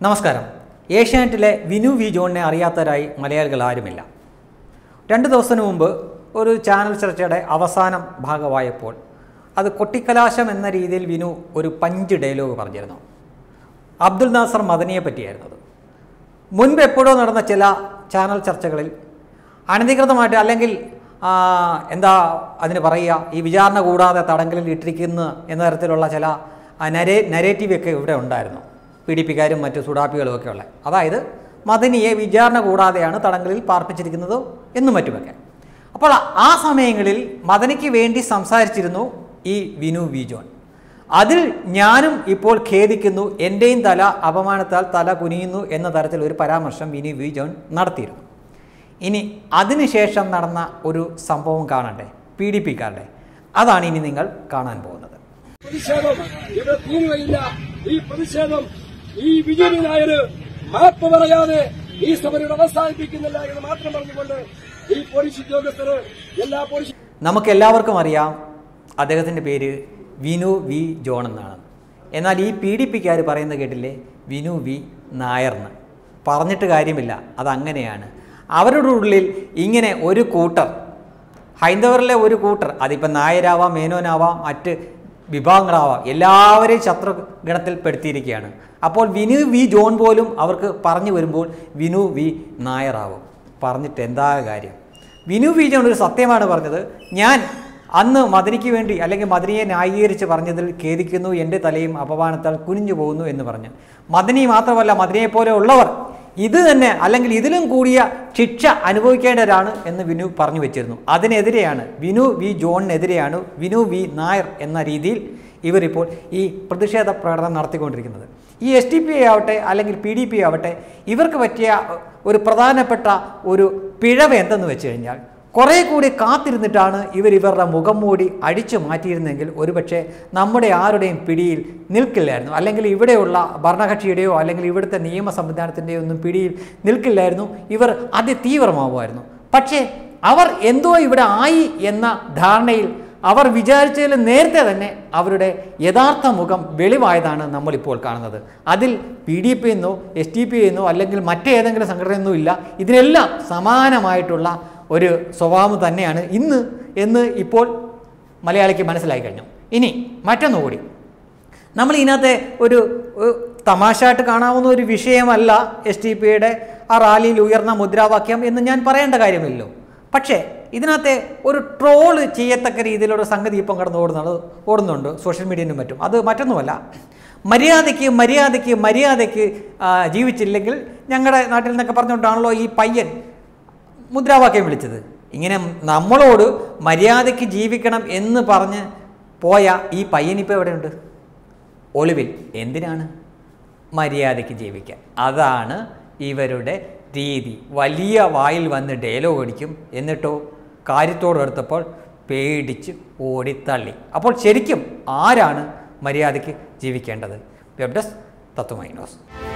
നമസ്കാരം ഏഷ്യാനെറ്റിലെ വിനു വി ജോണിനെ അറിയാത്തവരായി മലയാളികൾ ആരുമില്ല രണ്ട് ദിവസത്തിന് മുമ്പ് ഒരു ചാനൽ ചർച്ചയുടെ അവസാനം ഭാഗമായപ്പോൾ അത് കൊട്ടിക്കലാശം എന്ന രീതിയിൽ വിനു ഒരു പഞ്ച് ഡയലോഗ് പറഞ്ഞിരുന്നു അബ്ദുൽ നാസർ മദനിയെ പറ്റിയായിരുന്നു അത് മുൻപ് എപ്പോഴോ നടന്ന ചില ചാനൽ ചർച്ചകളിൽ അനധികൃതമായിട്ട് അല്ലെങ്കിൽ ആ, എന്താ അതിന് പറയുക ഈ വിചാരണ കൂടാതെ തടങ്കലിൽ ഇട്ടിരിക്കുന്ന എന്ന തരത്തിലുള്ള ചില ആ, നരേ നരേറ്റീവൊക്കെ ഇവിടെ ഉണ്ടായിരുന്നു പി ഡി പിക്കാരും മറ്റു സുഡാപ്പികളും ഒക്കെ ഉള്ള അതായത് മദനിയെ വിചാരണ കൂടാതെയാണ് തടങ്കലിൽ പാർപ്പിച്ചിരിക്കുന്നത് എന്നും മറ്റുമൊക്കെ അപ്പോൾ ആ സമയങ്ങളിൽ മദനിക്ക് വേണ്ടി സംസാരിച്ചിരുന്നു ഈ വിനു വി ജോൺ അതിൽ ഞാനും ഇപ്പോൾ ഖേദിക്കുന്നു എൻ്റെയും തല അപമാനത്താൽ തല കുനിയുന്നു എന്ന തരത്തിൽ ഒരു പരാമർശം വിനി വി ജോൺ നടത്തിയിരുന്നു ഇനി അതിനുശേഷം നടന്ന ഒരു സംഭവം കാണണ്ടേ പി ഡി പിക്കാരുടെ അതാണ് ഇനി നിങ്ങൾ കാണാൻ പോകുന്നത് പ്രതിഷേധം ഇവിടെ തീരുകയില്ല ഈ പ്രതിഷേധം ഈ വിജയൻ നായര് മാപ്പ് പറയാതെ ഈ സമരം അവസാനിപ്പിക്കുന്നില്ല എന്ന് മാത്രം പറഞ്ഞുകൊണ്ട് ഈ പോലീസ് ഉദ്യോഗസ്ഥര് എല്ലാ പോലീസ് നമുക്ക് എല്ലാവർക്കും അറിയാം അദ്ദേഹത്തിൻ്റെ പേര് വിനു വി ജോൺ എന്നാണ് എന്നാൽ ഈ പി ഡി പിക്കാർ പറയുന്നത് കേട്ടില്ലേ വിനു വി നായർന്ന് പറഞ്ഞിട്ട് കാര്യമില്ല അതങ്ങനെയാണ് അവരുടെ ഉള്ളിൽ ഇങ്ങനെ ഒരു കൂട്ടർ ഹൈന്ദവരിലെ ഒരു കൂട്ടർ അതിപ്പോൾ നായരാവാം മേനോനാവാം മറ്റ് വിഭാഗങ്ങളാവാം എല്ലാവരെയും ശത്രു ഗണത്തിൽ പെടുത്തിയിരിക്കുകയാണ് അപ്പോൾ വിനു വി ജോൺ പോലും അവർക്ക് പറഞ്ഞു വരുമ്പോൾ വിനു വി നായറാവും പറഞ്ഞിട്ട് എന്താ കാര്യം വിനു വി ജോൺ ഒരു സത്യമാണ് പറഞ്ഞത് ഞാൻ അന്ന് മദനിക്ക് വേണ്ടി അല്ലെങ്കിൽ മദനിയെ ന്യായീകരിച്ച് പറഞ്ഞതിൽ ഖേദിക്കുന്നു എൻ്റെ തലയും അപമാനത്താൽ കുനിഞ്ഞു പോകുന്നു എന്ന് പറഞ്ഞു മദനി മാത്രമല്ല മദനിയെ പോലെ ഉള്ളവർ ഇത് തന്നെ അല്ലെങ്കിൽ ഇതിലും കൂടിയ ശിക്ഷ അനുഭവിക്കേണ്ടവരാണ് എന്ന് വിനു പറഞ്ഞു വെച്ചിരുന്നു അതിനെതിരെയാണ് വിനു വി ജോണിനെതിരെയാണ് വിനു വി നായർ എന്ന രീതിയിൽ ഇവരിപ്പോൾ ഈ പ്രതിഷേധ പ്രകടനം നടത്തിക്കൊണ്ടിരിക്കുന്നത് ഈ എസ് ടി പി ആവട്ടെ അല്ലെങ്കിൽ പി ഡി പി ആവട്ടെ ഇവർക്ക് പറ്റിയ ഒരു പ്രധാനപ്പെട്ട ഒരു പിഴവ് എന്തെന്ന് വെച്ച് കഴിഞ്ഞാൽ കുറേ കൂടി കാത്തിരുന്നിട്ടാണ് ഇവർ ഇവരുടെ മുഖം മൂടി അടിച്ചു മാറ്റിയിരുന്നെങ്കിൽ ഒരുപക്ഷെ നമ്മുടെ ആരുടെയും പിടിയിൽ നിൽക്കില്ലായിരുന്നു അല്ലെങ്കിൽ ഇവിടെയുള്ള ഭരണകക്ഷിയുടെയോ അല്ലെങ്കിൽ ഇവിടുത്തെ നിയമ സംവിധാനത്തിൻ്റെയോ ഒന്നും പിടിയിൽ നിൽക്കില്ലായിരുന്നു ഇവർ അതിതീവ്രമാവുമായിരുന്നു പക്ഷേ അവർ എന്തോ ഇവിടെ ആയി എന്ന ധാരണയിൽ അവർ വിചാരിച്ചതിൽ നേരത്തെ തന്നെ അവരുടെ യഥാർത്ഥ മുഖം വെളിവായതാണ് നമ്മളിപ്പോൾ കാണുന്നത് അതിൽ പി ഡി പി എന്നോ എസ് ടി പി എന്നോ അല്ലെങ്കിൽ മറ്റേതെങ്കിലും സംഘടനയൊന്നും ഇല്ല ഇതിനെല്ലാം സമാനമായിട്ടുള്ള ഒരു സ്വഭാവം തന്നെയാണ് ഇന്ന് എന്ന് ഇപ്പോൾ മലയാളിക്ക് മനസ്സിലായി കഴിഞ്ഞു ഇനി മറ്റൊന്നുകൂടി നമ്മൾ ഇതിനകത്തെ ഒരു ഒരു തമാശയായിട്ട് കാണാവുന്ന ഒരു വിഷയമല്ല എസ് ടി പിയുടെ ആ റാലിയിൽ ഉയർന്ന മുദ്രാവാക്യം എന്ന് ഞാൻ പറയേണ്ട കാര്യമില്ലല്ലോ പക്ഷേ ഇതിനകത്തെ ഒരു ട്രോള് ചെയ്യത്തക്ക രീതിയിലുള്ള സംഗതി ഇപ്പം കടന്ന് ഓടുന്നത് ഓടുന്നുണ്ട് സോഷ്യൽ മീഡിയയിലും മറ്റും അത് മറ്റൊന്നുമല്ല മര്യാദയ്ക്ക് മര്യാദയ്ക്ക് മര്യാദയ്ക്ക് ആ, ജീവിച്ചില്ലെങ്കിൽ ഞങ്ങളുടെ നാട്ടിൽ നിന്നൊക്കെ പറഞ്ഞുകൊണ്ടാണല്ലോ ഈ പയ്യൻ മുദ്രാവാക്യം വിളിച്ചത് ഇങ്ങനെ നമ്മളോട് മര്യാദയ്ക്ക് ജീവിക്കണം എന്ന് പറഞ്ഞ് പോയ ഈ പയ്യനിപ്പോൾ എവിടെയുണ്ട് ഒളിവിൽ എന്തിനാണ് മര്യാദയ്ക്ക് ജീവിക്കാൻ അതാണ് ഇവരുടെ രീതി വലിയ വായിൽ വന്ന് ഡയലോഗ് അടിക്കും എന്നിട്ടോ കാര്യത്തോട് എടുത്തപ്പോൾ പേടിച്ച് ഓടിത്തള്ളി അപ്പോൾ ശരിക്കും ആരാണ് മര്യാദയ്ക്ക് ജീവിക്കേണ്ടത് വെബ് ഡെസ്ക് തത്വമൈനോസ്